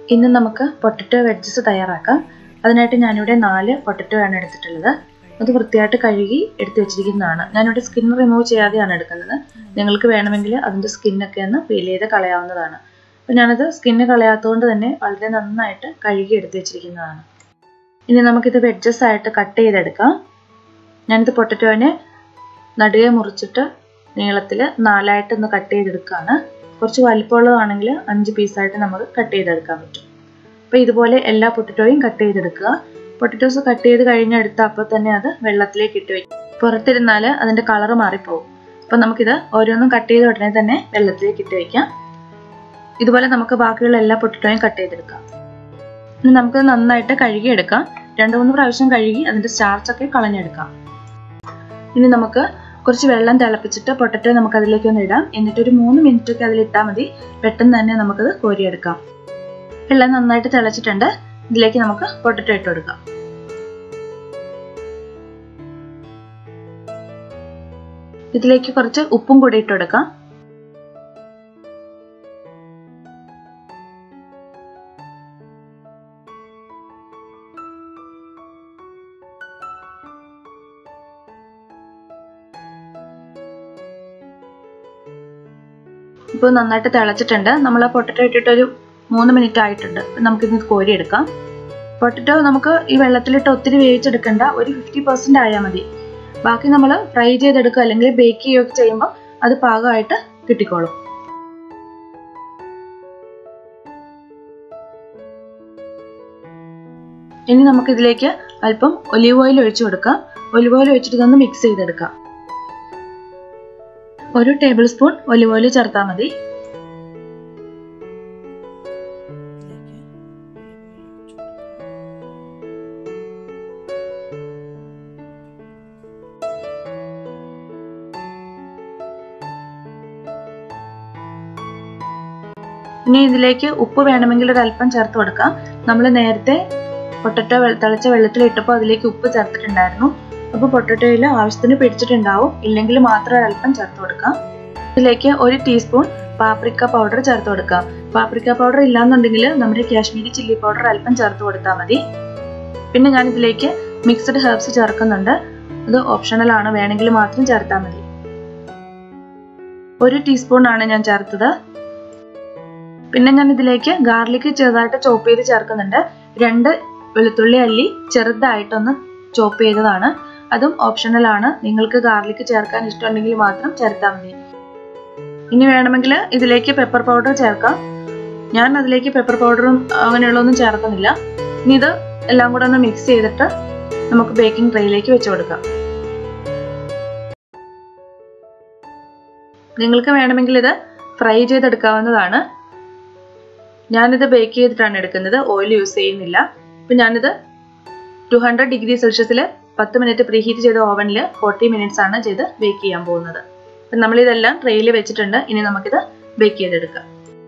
ഇന്ന് നമുക്ക് potato wedges തയ്യാറാക്കാം അതിനായിട്ട് ഞാനിവിടെ നാല് പൊട്ടറ്റോ ആണ് എടുത്തിട്ടുള്ളത് അത് വൃത്തിയായിട്ട് കഴുകി എടുത്തു വെച്ചിരിക്കുന്നതാണ് ഞാനിവിടെ സ്കിൻ റിമൂവ് ചെയ്യാതെയാണ് എടുക്കുന്നത് നിങ്ങൾക്ക് വേണമെങ്കിൽ അതിൻ്റെ സ്കിന്നൊക്കെ ഒന്ന് പീൽ ചെയ്ത് കളയാവുന്നതാണ് അപ്പോൾ ഞാനത് സ്കിന്ന് കളയാത്തതുകൊണ്ട് തന്നെ വളരെ നന്നായിട്ട് കഴുകി എടുത്തു വെച്ചിരിക്കുന്നതാണ് ഇനി നമുക്കിത് വെഡ്ജസ് ആയിട്ട് കട്ട് ചെയ്തെടുക്കാം ഞാനിത് പൊട്ടറ്റോനെ നടുകെ മുറിച്ചിട്ട് നീളത്തിൽ നാലായിട്ട് ഒന്ന് കട്ട് ചെയ്തെടുക്കുകയാണ് കുറച്ച് വലിപ്പമുള്ളതാണെങ്കിൽ അഞ്ച് പീസായിട്ട് നമുക്ക് കട്ട് ചെയ്തെടുക്കാൻ പറ്റും അപ്പോൾ ഇതുപോലെ എല്ലാ പൊട്ടറ്റോയും കട്ട് ചെയ്തെടുക്കുക പൊട്ടറ്റോസ് കട്ട് ചെയ്ത് കഴിഞ്ഞെടുത്ത അപ്പോൾ തന്നെ അത് വെള്ളത്തിലേക്ക് ഇട്ട് വയ്ക്കും പുറത്തിരുന്നാൽ അതിൻ്റെ കളറ് മാറിപ്പോകും അപ്പോൾ നമുക്കിത് ഓരോന്നും കട്ട് ചെയ്ത ഉടനെ തന്നെ വെള്ളത്തിലേക്ക് ഇട്ട് വയ്ക്കാം ഇതുപോലെ നമുക്ക് ബാക്കിയുള്ള എല്ലാ പൊട്ടറ്റോയും കട്ട് ചെയ്തെടുക്കാം ഇനി നമുക്ക് നന്നായിട്ട് കഴുകിയെടുക്കാം രണ്ട് മൂന്ന് പ്രാവശ്യം കഴുകി അതിൻ്റെ സ്റ്റാർച്ചൊക്കെ കളഞ്ഞെടുക്കാം ഇനി നമുക്ക് കുറച്ച് വെള്ളം തിളപ്പിച്ചിട്ട് പൊട്ടറ്റോ നമുക്ക് അതിലേക്ക് ഒന്ന് ഇടാം എന്നിട്ട് ഒരു മൂന്ന് മിനിറ്റ് ഒക്കെ അതിലിട്ടാൽ മതി പെട്ടെന്ന് തന്നെ നമുക്കത് കോരിയെടുക്കാം വെള്ളം നന്നായിട്ട് തിളച്ചിട്ടുണ്ട് ഇതിലേക്ക് നമുക്ക് പൊട്ടറ്റോ ഇട്ട് കൊടുക്കാം ഇതിലേക്ക് കുറച്ച് ഉപ്പും കൂടി ഇട്ട് കൊടുക്കാം ഇപ്പോൾ നന്നായിട്ട് തിളച്ചിട്ടുണ്ട് നമ്മൾ ആ പൊട്ടറ്റോ ഇട്ടിട്ട് ഒരു മൂന്ന് മിനിറ്റ് ആയിട്ടുണ്ട് നമുക്കിത് കോരിയെടുക്കാം പൊട്ടറ്റോ നമുക്ക് ഈ വെള്ളത്തിലിട്ട് ഒത്തിരി വേവിച്ചെടുക്കണ്ട ഒരു ഫിഫ്റ്റി പെർസെൻ്റ് ആയാൽ മതി ബാക്കി നമ്മൾ ഫ്രൈ ചെയ്തെടുക്കുക അല്ലെങ്കിൽ ബേക്ക് ചെയ്യുകയൊക്കെ ചെയ്യുമ്പോൾ അത് പാകമായിട്ട് കിട്ടിക്കോളും ഇനി നമുക്കിതിലേക്ക് അല്പം ഒലിവ് ഓയിൽ ഒഴിച്ചു കൊടുക്കാം ഒലിവ് ഓയിൽ ഒഴിച്ചിട്ട് ഇതൊന്ന് മിക്സ് ചെയ്തെടുക്കാം ഒരു ടേബിൾ സ്പൂൺ ഒലിവ് ഓയിൽ ചേർത്താൽ മതി ഇനി ഇതിലേക്ക് ഉപ്പ് വേണമെങ്കിൽ ഒരു അല്പം ചേർത്ത് കൊടുക്കാം നമ്മൾ നേരത്തെ പൊട്ടറ്റോ തിളച്ച വെള്ളത്തിൽ ഇട്ടപ്പോൾ അതിലേക്ക് ഉപ്പ് ചേർത്തിട്ടുണ്ടായിരുന്നു അപ്പോൾ പൊട്ടറ്റോയിൽ ആവശ്യത്തിന് പിടിച്ചിട്ടുണ്ടാവും ഇല്ലെങ്കിൽ മാത്രം ഒരല്പം ചേർത്ത് കൊടുക്കാം ഇതിലേക്ക് ഒരു ടീസ്പൂൺ പാപ്രിക്ക പൗഡർ ചേർത്ത് കൊടുക്കാം പാപ്രിക്ക പൗഡർ ഇല്ലാന്നുണ്ടെങ്കിൽ നമ്മുടെ കാശ്മീരി ചില്ലി പൗഡർ അല്പം ചേർത്ത് കൊടുത്താൽ മതി പിന്നെ ഞാൻ ഇതിലേക്ക് മിക്സഡ് ഹെർബ്സ് ചേർക്കുന്നുണ്ട് അത് ഓപ്ഷണൽ ആണ് വേണമെങ്കിൽ മാത്രം ചേർത്താൽ മതി ഒരു ടീസ്പൂൺ ആണ് ഞാൻ ചേർത്തത് പിന്നെ ഞാൻ ഇതിലേക്ക് ഗാർലിക് ചെറുതായിട്ട് ചോപ്പ് ചെയ്ത് ചേർക്കുന്നുണ്ട് രണ്ട് വെളുത്തുള്ളി അല്ലി ചെറുതായിട്ടൊന്ന് ചോപ്പ് ചെയ്തതാണ് അതും ഓപ്ഷണൽ ആണ് നിങ്ങൾക്ക് ഗാർലിക് ചേർക്കാൻ ഇഷ്ടമുണ്ടെങ്കിൽ മാത്രം ചേർത്താൽ മതി ഇനി വേണമെങ്കിൽ ഇതിലേക്ക് പെപ്പർ പൗഡർ ചേർക്കാം ഞാൻ അതിലേക്ക് പെപ്പർ പൗഡറും അങ്ങനെയുള്ളതൊന്നും ചേർക്കുന്നില്ല ഇനി ഇത് എല്ലാം കൂടെ ഒന്ന് മിക്സ് ചെയ്തിട്ട് നമുക്ക് ബേക്കിംഗ് ട്രേയിലേക്ക് വെച്ച് കൊടുക്കാം നിങ്ങൾക്ക് വേണമെങ്കിൽ ഇത് ഫ്രൈ ചെയ്തെടുക്കാവുന്നതാണ് ഞാനിത് ബേക്ക് ചെയ്തിട്ടാണ് എടുക്കുന്നത് ഓയിൽ യൂസ് ചെയ്യുന്നില്ല അപ്പം ഞാനിത് ടു ഹൺഡ്രഡ് ഡിഗ്രി സെൽഷ്യസിൽ പത്ത് മിനിറ്റ് പ്രീഹീറ്റ് ചെയ്ത ഓവനിൽ ഫോർട്ടി മിനിറ്റ്സ് ആണ് ചെയ്ത് ബേക്ക് ചെയ്യാൻ പോകുന്നത് അപ്പം നമ്മളിതെല്ലാം ട്രെയിൽ വെച്ചിട്ടുണ്ട് ഇനി നമുക്കിത് ബേക്ക് ചെയ്തെടുക്കാം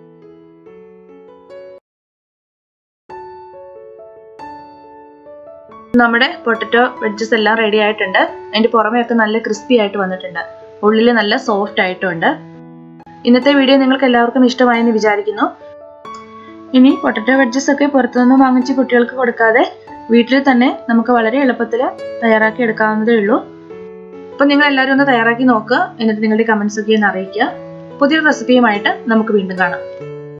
നമ്മുടെ പൊട്ടറ്റോ വെഡ്ജസ് എല്ലാം റെഡി ആയിട്ടുണ്ട് അതിൻ്റെ പുറമെയൊക്കെ നല്ല ക്രിസ്പി ആയിട്ട് വന്നിട്ടുണ്ട് ഉള്ളിൽ നല്ല സോഫ്റ്റ് ആയിട്ടുണ്ട് ഇന്നത്തെ വീഡിയോ നിങ്ങൾക്ക് എല്ലാവർക്കും ഇഷ്ടമായെന്ന് വിചാരിക്കുന്നു ഇനി പൊട്ടറ്റോ വെഡ്ജസ് ഒക്കെ പുറത്തുനിന്ന് വാങ്ങിച്ച് കുട്ടികൾക്ക് കൊടുക്കാതെ വീട്ടിൽ തന്നെ നമുക്ക് വളരെ എളുപ്പത്തിൽ തയ്യാറാക്കി എടുക്കാവുന്നതേ ഉള്ളൂ അപ്പോൾ നിങ്ങൾ എല്ലാവരും ഒന്ന് തയ്യാറാക്കി നോക്കുക എന്നിട്ട് നിങ്ങളുടെ കമൻസ് ഒക്കെ ഒന്ന് അറിയിക്കുക പുതിയൊരു റെസിപ്പിയുമായിട്ട് നമുക്ക് വീണ്ടും കാണാം